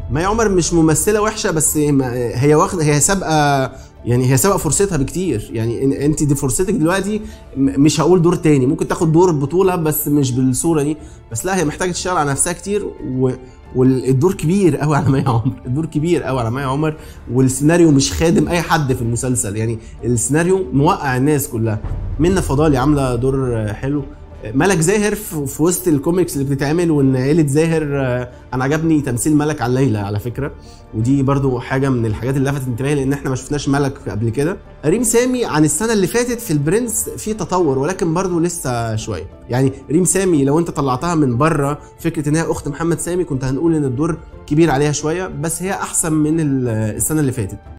مي عمر مش ممثله وحشه بس ما- هي واخده هي سابقه يعني هي سابقه فرصتها بكتير يعني إن- انت دي فرصتك دلوقتي م- مش هقول دور تاني ممكن تاخد دور بطوله بس مش بالصوره دي بس لا هي محتاجه تشتغل على نفسها كتير و والدور كبير قوي على مي عمر الدور كبير قوي على مي عمر والسيناريو مش خادم اي حد في المسلسل يعني السيناريو موقع الناس كلها منى فضالي عامله دور حلو ملك زاهر في في وسط الكوميكس اللي بتتعمل وان عيله زاهر آه، انا عجبني تمثيل ملك على ليلى على فكره ودي برضو حاجه من الحاجات اللي لفتت انتباهي لان احنا ما شفناش ملك قبل كده ريم سامي عن السنه اللي فاتت في البرنس في تطور ولكن برضو لسه شويه يعني ريم سامي لو انت طلعتها من بره فكره ان هي اخت محمد سامي كنت هنقول ان الدور كبير عليها شويه بس هي احسن من ال- السنه اللي فاتت